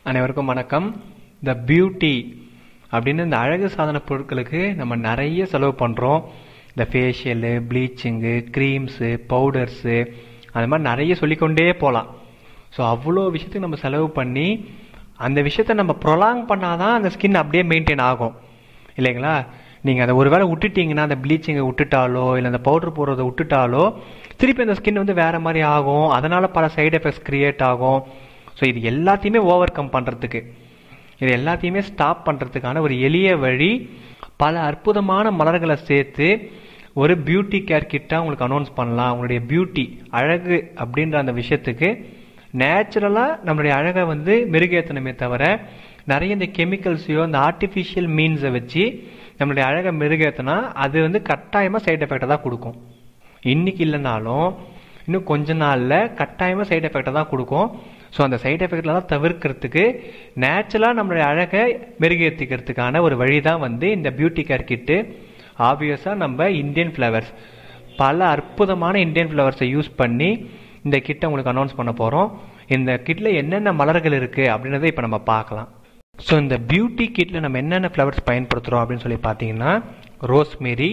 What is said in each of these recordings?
அனைவருக்கும் வணக்கம் the beauty அப்படின்னு இந்த அழகு சாதன பொருட்களுக்கு நம்ம நிறைய செலவு பண்ணுறோம் இந்த ஃபேஷியலு ப்ளீச்சிங்கு க்ரீம்ஸு பவுடர்ஸு அது மாதிரி நிறைய சொல்லிக்கொண்டே போகலாம் ஸோ அவ்வளோ விஷயத்துக்கு நம்ம செலவு பண்ணி அந்த விஷயத்த நம்ம ப்ரொலாங் பண்ணாதான் அந்த ஸ்கின் அப்படியே மெயின்டைன் ஆகும் இல்லைங்களா நீங்கள் அதை ஒரு வேளை விட்டுட்டீங்கன்னா அந்த ப்ளீச்சிங்கை விட்டுட்டாலோ இல்லை அந்த பவுடர் போடுறதை விட்டுட்டாலோ திருப்பி அந்த ஸ்கின் வந்து வேறு மாதிரி ஆகும் அதனால் பல சைடு எஃபெக்ட்ஸ் க்ரியேட் ஆகும் ஸோ இது எல்லாத்தையுமே ஓவர் கம் பண்ணுறதுக்கு இது எல்லாத்தையுமே ஸ்டாப் பண்ணுறதுக்கான ஒரு எளிய வழி பல அற்புதமான மலர்களை சேர்த்து ஒரு பியூட்டி கேர் கிட்டாக உங்களுக்கு அனௌன்ஸ் பண்ணலாம் உங்களுடைய பியூட்டி அழகு அப்படின்ற அந்த விஷயத்துக்கு நேச்சுரலாக நம்மளுடைய அழகை வந்து மெருகேற்றணுமே தவிர நிறைய இந்த கெமிக்கல்ஸையோ இந்த ஆர்டிஃபிஷியல் மீன்ஸை வச்சு நம்மளுடைய அழகை மெருகேற்றினா அது வந்து கட்டாயமாக சைடு எஃபெக்டை தான் கொடுக்கும் இன்னைக்கு இல்லைனாலும் இன்னும் கொஞ்ச நாளில் கட்டாயமாக சைடு எஃபெக்டை தான் கொடுக்கும் ஸோ அந்த சைடு எஃபெக்ட்லாம் தவிர்க்கிறதுக்கு நேச்சுரலாக நம்மளுடைய அழகை மெருகேற்றிக்கிறதுக்கான ஒரு வழி தான் வந்து இந்த பியூட்டி கேர் கிட்டு ஆப்வியஸாக நம்ம இந்தியன் ஃப்ளவர்ஸ் பல அற்புதமான இந்தியன் ஃப்ளவர்ஸை யூஸ் பண்ணி இந்த கிட்டை உங்களுக்கு அனௌன்ஸ் பண்ண போகிறோம் இந்த கிட்டில் என்னென்ன மலர்கள் இருக்குது அப்படின்றத இப்போ நம்ம பார்க்கலாம் ஸோ இந்த பியூட்டி கிட்டில் நம்ம என்னென்ன ஃப்ளவர்ஸ் பயன்படுத்துகிறோம் அப்படின்னு சொல்லி பார்த்தீங்கன்னா rosemary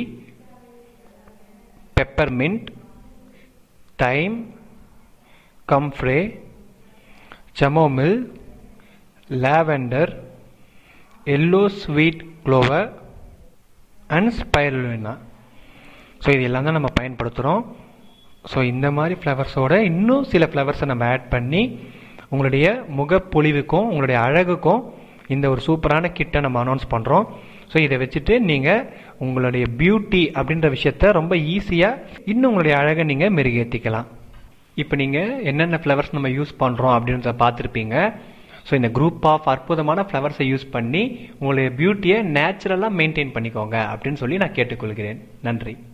peppermint thyme comfrey chamomile lavender yellow sweet clover and spirulina so இது எல்லாம் தான் நம்ம பயன்படுத்துகிறோம் ஸோ இந்த மாதிரி ஃப்ளவர்ஸோட இன்னும் சில ஃப்ளவர்ஸை நம்ம ஆட் பண்ணி உங்களுடைய முகப்பொழிவுக்கும் உங்களுடைய அழகுக்கும் இந்த ஒரு சூப்பரான கிட்டை நம்ம அனௌன்ஸ் பண்ணுறோம் ஸோ இதை வச்சுட்டு நீங்கள் உங்களுடைய பியூட்டி அப்படின்ற விஷயத்த ரொம்ப ஈஸியாக இன்னும் உங்களுடைய அழகை நீங்கள் மெருகேற்றிக்கலாம் இப்போ நீங்கள் என்னென்ன ஃப்ளவர்ஸ் நம்ம யூஸ் பண்ணுறோம் அப்படின்றத பார்த்துருப்பீங்க ஸோ இந்த குரூப் ஆஃப் அற்புதமான ஃப்ளவர்ஸை யூஸ் பண்ணி உங்களுடைய பியூட்டியை நேச்சுரலாக மெயின்டைன் பண்ணிக்கோங்க அப்படின்னு சொல்லி நான் கேட்டுக்கொள்கிறேன் நன்றி